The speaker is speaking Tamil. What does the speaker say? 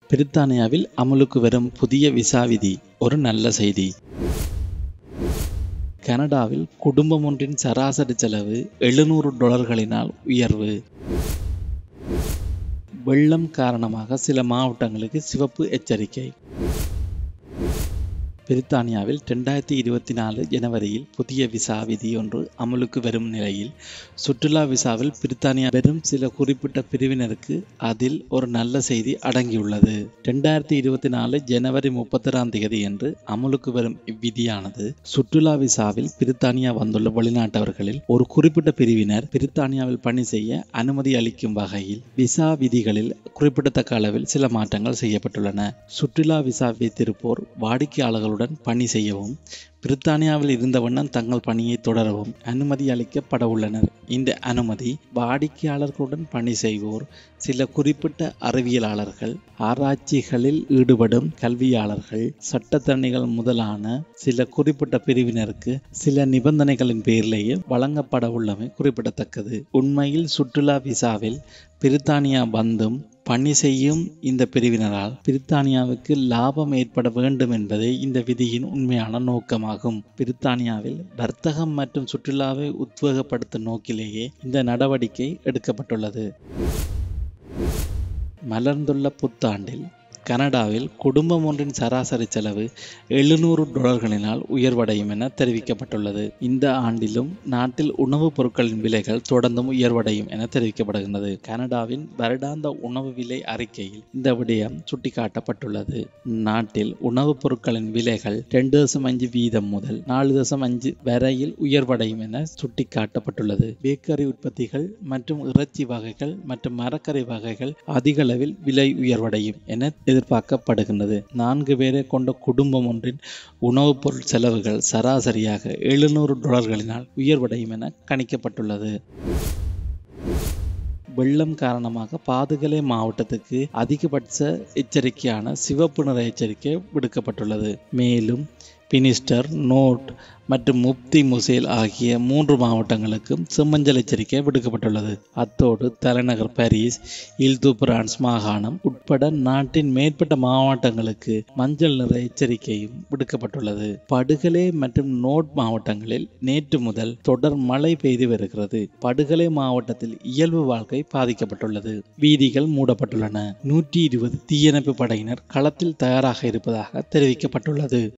பிரித்தானியாவில் அமலுக்கு வரும் புதிய விசா விதி ஒரு நல்ல செய்தி கனடாவில் குடும்பம் ஒன்றின் சராசரி செலவு எழுநூறு டாலர்களினால் உயர்வு வெள்ளம் காரணமாக சில மாவட்டங்களுக்கு சிவப்பு எச்சரிக்கை பிரித்தானியாவில் ரெண்டாயிரத்தி இருபத்தி நாலு ஜனவரியில் புதிய விசா விதி ஒன்று அமலுக்கு வரும் நிலையில் சுற்றுலா விசாவில் பிரித்தானியா வெறும் சில குறிப்பிட்ட பிரிவினருக்கு அதில் ஒரு நல்ல செய்தி அடங்கியுள்ளது ரெண்டாயிரத்தி இருபத்தி நாலு ஜனவரி முப்பத்தொராம் தேதி என்று அமலுக்கு வரும் இவ்விதியானது சுற்றுலா விசாவில் பிரித்தானியா வந்துள்ள வெளிநாட்டவர்களில் ஒரு குறிப்பிட்ட பிரிவினர் பிரித்தானியாவில் பணி செய்ய அனுமதி அளிக்கும் வகையில் விசா விதிகளில் குறிப்பிடத்தக்க அளவில் சில மாற்றங்கள் செய்யப்பட்டுள்ளன சுற்றுலா விசா வைத்திருப்போர் வாடிக்கையாளர்கள் அவர்களுடன் பணி செய்யவும் பிரித்தானியாவில் இருந்த வண்ணம் தங்கள் பணியை தொடரவும் அனுமதி அளிக்கப்பட உள்ளனர் இந்த அனுமதி வாடிக்கையாளர்களுடன் பணி செய்வோர் சில குறிப்பிட்ட அறிவியலாளர்கள் ஆராய்ச்சிகளில் ஈடுபடும் கல்வியாளர்கள் சட்டத்தரணிகள் முதலான சில குறிப்பிட்ட பிரிவினருக்கு சில நிபந்தனைகளின் பேரிலேயே வழங்கப்பட உள்ளமை குறிப்பிடத்தக்கது உண்மையில் சுற்றுலா விசாவில் பிரித்தானியா வந்தும் பணி செய்யும் இந்த பிரிவினரால் பிரித்தானியாவுக்கு லாபம் ஏற்பட வேண்டும் என்பதே இந்த விதியின் உண்மையான நோக்கமாகும் பிரித்தானியாவில் வர்த்தகம் மற்றும் சுற்றுலாவை உத்வேகப்படுத்தும் நோக்கிலேயே இந்த நடவடிக்கை எடுக்கப்பட்டுள்ளது மலர்ந்துள்ள புத்தாண்டில் கனடாவில் குடும்பம் ஒன்றின் சராசரி செலவு எழுநூறு டாலர்களினால் உயர்வடையும் என தெரிவிக்கப்பட்டுள்ளது இந்த ஆண்டிலும் நாட்டில் உணவுப் பொருட்களின் விலைகள் தொடர்ந்தும் உயர்வடையும் என தெரிவிக்கப்படுகின்றது கனடாவின் வருடாந்த உணவு விலை அறிக்கையில் இந்த விடயம் சுட்டிக்காட்டப்பட்டுள்ளது நாட்டில் உணவுப் பொருட்களின் விலைகள் ரெண்டு தசம் அஞ்சு வீதம் முதல் நாலு தசம் அஞ்சு வரையில் உயர்வடையும் என சுட்டிக்காட்டப்பட்டுள்ளது பேக்கரி உற்பத்திகள் மற்றும் இறைச்சி வகைகள் மற்றும் மரக்கறி வகைகள் அதிக அளவில் விலை உயர்வடையும் என எதிர்பார்க்கப்படுகின்றது நான்கு பேரை கொண்ட குடும்பம் ஒன்றின் உணவுப் பொருள் செலவுகள் சராசரியாக எழுநூறு டாலர்களினால் உயர்வடையும் என கணிக்கப்பட்டுள்ளது வெள்ளம் காரணமாக பாதுகலை மாவட்டத்துக்கு அதிகபட்ச எச்சரிக்கையான சிவப்பு நிற எச்சரிக்கை விடுக்கப்பட்டுள்ளது மேலும் பினிஸ்டர் நோட் மற்றும் முப்தி முசேல் ஆகிய மூன்று மாவட்டங்களுக்கும் செம்மஞ்சள் எச்சரிக்கை விடுக்கப்பட்டுள்ளது அத்தோடு தலைநகர் பாரிஸ் இல்து பிரான்ஸ் மாகாணம் உட்பட நாட்டின் மேற்பட்ட மாவட்டங்களுக்கு மஞ்சள் நிற எச்சரிக்கையும் விடுக்கப்பட்டுள்ளது படுகலை மற்றும் நோட் மாவட்டங்களில் நேற்று முதல் தொடர் மழை பெய்து வருகிறது படுகலை மாவட்டத்தில் இயல்பு வாழ்க்கை பாதிக்கப்பட்டுள்ளது வீதிகள் மூடப்பட்டுள்ளன நூற்றி இருபது தீயணைப்பு படையினர் களத்தில் தயாராக இருப்பதாக தெரிவிக்கப்பட்டுள்ளது